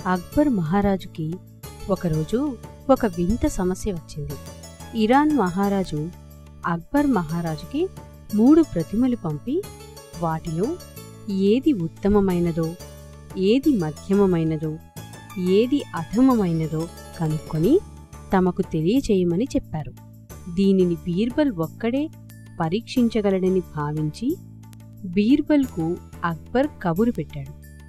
అక్బర్ మహారాజుకి ఒకరోజు ఒక వింత సమస్య వచ్చింది ఇరాన్ మహారాజు అక్బర్ మహారాజుకి మూడు ప్రతిమలు పంపి వాటిలో ఏది ఉత్తమమైనదో ఏది మధ్యమమైనదో ఏది అధమమైనదో కనుక్కొని తమకు తెలియచేయమని చెప్పారు దీనిని బీర్బల్ ఒక్కడే పరీక్షించగలడని భావించి బీర్బల్కు అక్బర్ కబురు పెట్టాడు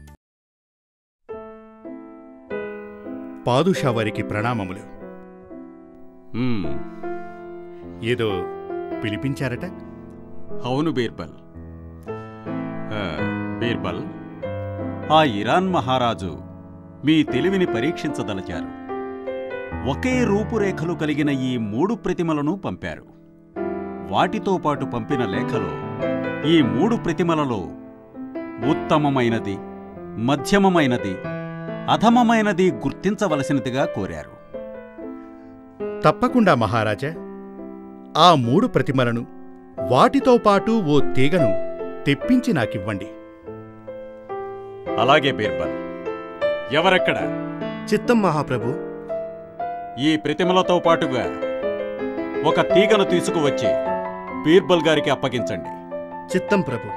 పాదుషా వారికి ప్రణామములు మ్మ్. ఏదో పిలిపించారట అవును బీర్బల్ ఆ, బీర్బల్ ఆ ఇరాన్ మహారాజు మీ తెలివిని పరీక్షించదలచారు ఒకే రూపురేఖలు కలిగిన ఈ మూడు ప్రతిమలను పంపారు వాటితో పాటు పంపిన లేఖలో ఈ మూడు ప్రతిమలలో ఉత్తమమైనది మధ్యమమైనది అధమమైనది గుర్తించవలసినదిగా కోరారు తప్పకుండా మహారాజా ఆ మూడు ప్రతిమలను వాటితో పాటు ఓ తీగను తెప్పించి నాకివ్వండి అలాగే బీర్బల్ ఎవరెక్కడ చిత్తం మహాప్రభు ఈ ప్రతిమలతో పాటుగా ఒక తీగను తీసుకువచ్చి బీర్బల్ గారికి అప్పగించండి చిత్తం ప్రభు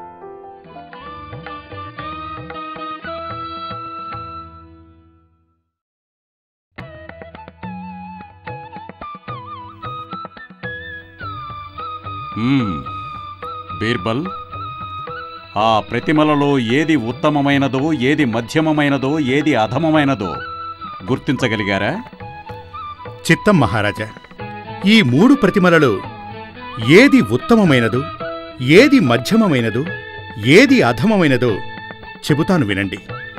మ్మ్. బీర్బల్ ఆ ప్రతిమలలో ఏది ఉత్తమమైనదో ఏది మధ్యమమైనదో ఏది అధమమైనదో గుర్తించగలిగారా చిత్తం మహారాజా ఈ మూడు ప్రతిమలలో ఏది ఉత్తమమైనదో ఏది మధ్యమమైనదో ఏది అధమమైనదో చెబుతాను వినండి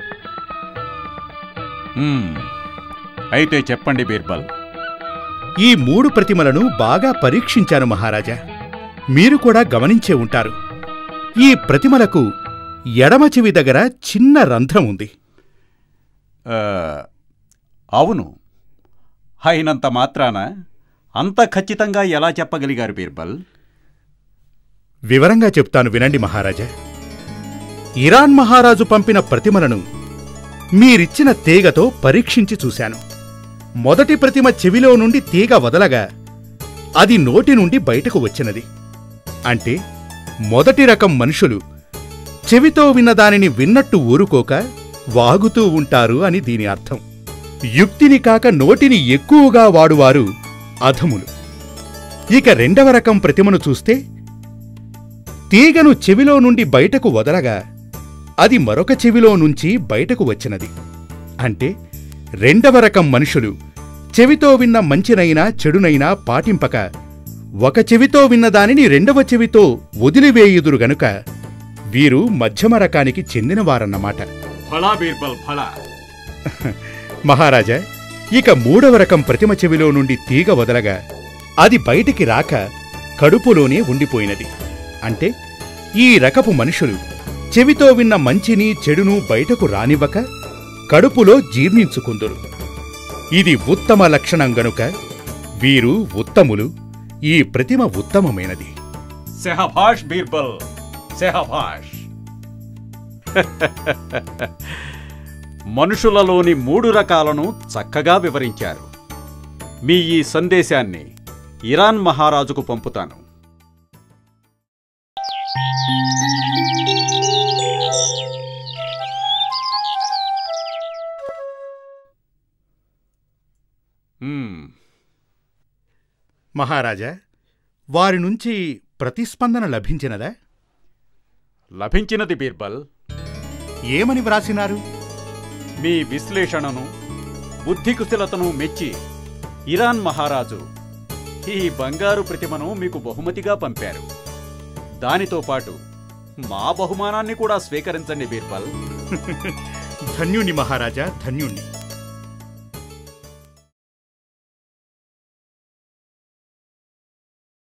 మ్మ్. అయితే చెప్పండి బీర్బల్ ఈ మూడు ప్రతిమలను బాగా పరీక్షించాను మహారాజా మీరు కూడా గమనించే ఉంటారు ఈ ప్రతిమలకు ఎడమ చెవి దగ్గర చిన్న రంధ్రం ఉంది ఆ, అవును అయినంత మాత్రాన అంత ఖచ్చితంగా ఎలా చెప్పగలిగారు బీర్బల్ వివరంగా చెప్తాను వినండి మహారాజా ఇరాన్ మహారాజు పంపిన ప్రతిమలను మీరిచ్చిన తీగతో పరీక్షించి చూశాను మొదటి ప్రతిమ చెవిలో నుండి తీగ వదలగా అది నోటి నుండి బయటకు వచ్చినది అంటే మొదటి రకం మనుషులు చెవితో విన్న దానిని విన్నట్టు ఊరుకోక వాగుతూ ఉంటారు అని దీని అర్థం యుక్తిని కాక నోటిని ఎక్కువగా వాడువారు అధములు ఇక రెండవ రకం ప్రతిమను చూస్తే తీగను చెవిలో నుండి బయటకు వదలగా అది మరొక చెవిలో నుంచి బయటకు వచ్చినది అంటే రెండవ రకం మనుషులు చెవితో విన్న మంచినైనా చెడునైనా పాటింపక ఒక చెవితో విన్న దానిని రెండవ చెవితో వదిలివేయుదురు గనుక వీరు మధ్యమ రకానికి చెందినవారన్నమాట ఫలా బీర్బల్ ఫలా మహారాజా ఇక మూడవ రకం ప్రతిమ చెవిలో నుండి తీగ వదలగా అది బయటికి రాక కడుపులోనే ఉండిపోయినది అంటే ఈ రకపు మనుషులు చెవితో విన్న మంచిని చెడును బయటకు రానివ్వక కడుపులో జీర్ణించుకుందురు ఇది ఉత్తమ లక్షణం గనుక వీరు ఉత్తములు ఈ ప్రతిమ ఉత్తమమైనది సెహభాష్ బీర్బల్ సెహభాష్ మనుషులలోని మూడు రకాలను చక్కగా వివరించారు మీ ఈ సందేశాన్ని ఇరాన్ మహారాజుకు పంపుతాను మ్మ్. మహారాజా వారి నుంచి ప్రతిస్పందన లభించినదా లభించినది బీర్బల్ ఏమని వ్రాసినారు మీ విశ్లేషణను బుద్ధికుశలతను మెచ్చి ఇరాన్ మహారాజు ఈ బంగారు ప్రతిమను మీకు బహుమతిగా పంపారు దానితో పాటు మా బహుమానాన్ని కూడా స్వీకరించండి బీర్బల్ ధన్యుణ్ణి మహారాజా ధన్యుణ్ణి